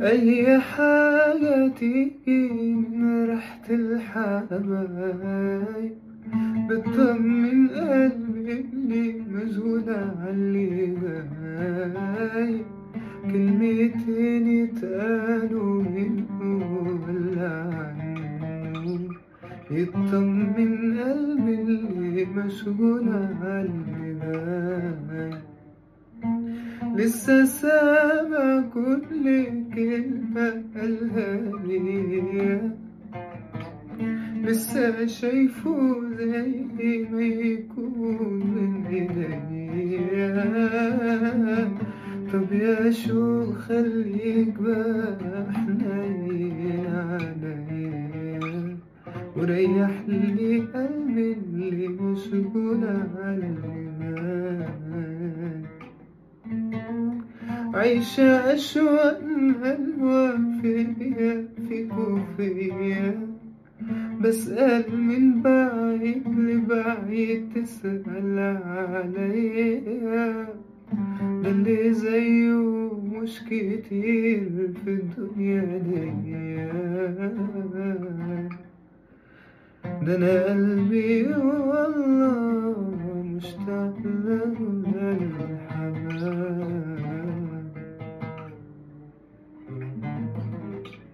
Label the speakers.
Speaker 1: أي حاجة تيجي من ريحة الحبايب بتطمن قلبي اللي مشغول عاللي غايب كلمتين يتقالوا منه ولا عنه يطمن قلبي اللي مشغول عاللي غايب لسه سامع كل كلمة قالها ليا لسه شايفه زي ما يكون من ايديا طب يا شو خليك بقى حنين عليا وريح لي قلبي اللي مشغول عالغمام عايشة أشواق هلوى فيا فيك وفيا بسأل من بعيد لبعيد تسأل عليا ده اللي زيه مش كتير في الدنيا دي ده أنا قلبي والله مشتاق